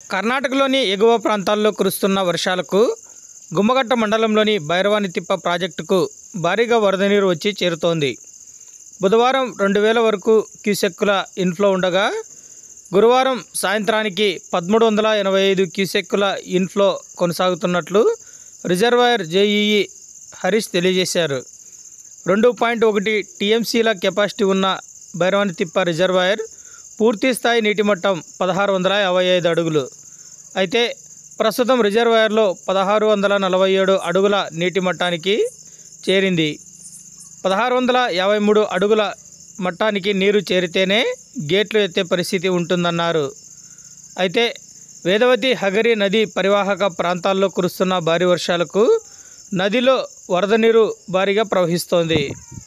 కర్ణాటకలోని ఎగువ ప్రాంతాల్లో కురుస్తున్న వర్షాలకు గుమ్మగట్ట మండలంలోని భైరవానితిప్ప ప్రాజెక్టుకు భారీగా వరద నీరు వచ్చి చేరుతోంది బుధవారం రెండు వేల వరకు క్యూసెక్కుల ఇన్ఫ్లో ఉండగా గురువారం సాయంత్రానికి పదమూడు వందల ఎనభై ఐదు క్యూసెక్కుల ఇన్ఫ్లో కొనసాగుతున్నట్లు రిజర్వాయర్ జేఈఈ హరీష్ తెలియజేశారు రెండు పాయింట్ ఒకటి టీఎంసీల కెపాసిటీ ఉన్న భైరవానితిప్ప రిజర్వాయర్ పూర్తి స్థాయి నీటి మట్టం పదహారు వందల యాభై ఐదు అడుగులు అయితే ప్రస్తుతం రిజర్వాయర్లో పదహారు వందల నలభై ఏడు అడుగుల నీటి మట్టానికి చేరింది పదహారు వందల యాభై మూడు అడుగుల మట్టానికి నీరు చేరితేనే గేట్లు ఎత్తే పరిస్థితి ఉంటుందన్నారు అయితే వేదవతి హగరి నది పరివాహక ప్రాంతాల్లో కురుస్తున్న భారీ వర్షాలకు నదిలో వరద నీరు భారీగా ప్రవహిస్తోంది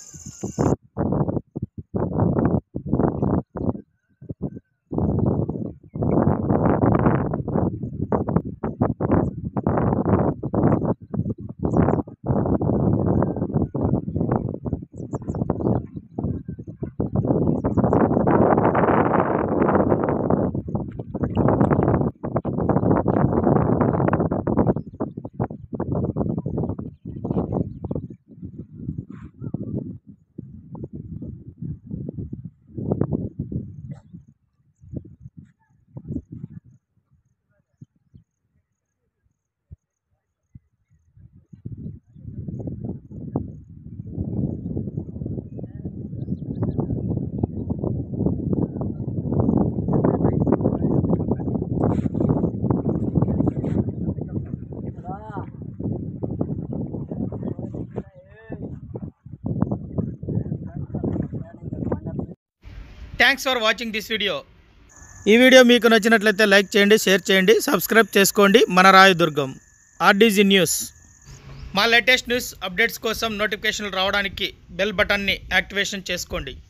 thanks for watching this video ఈ వీడియో మీకు నచ్చినట్లయితే లైక్ చేయండి షేర్ చేయండి సబ్స్క్రైబ్ చేసుకోండి మన రాయదుర్గం ఆర్డీజీ న్యూస్ మా లేటెస్ట్ న్యూస్ అప్డేట్స్ కోసం నోటిఫికేషన్లు రావడానికి బెల్ బటన్ని యాక్టివేషన్ చేసుకోండి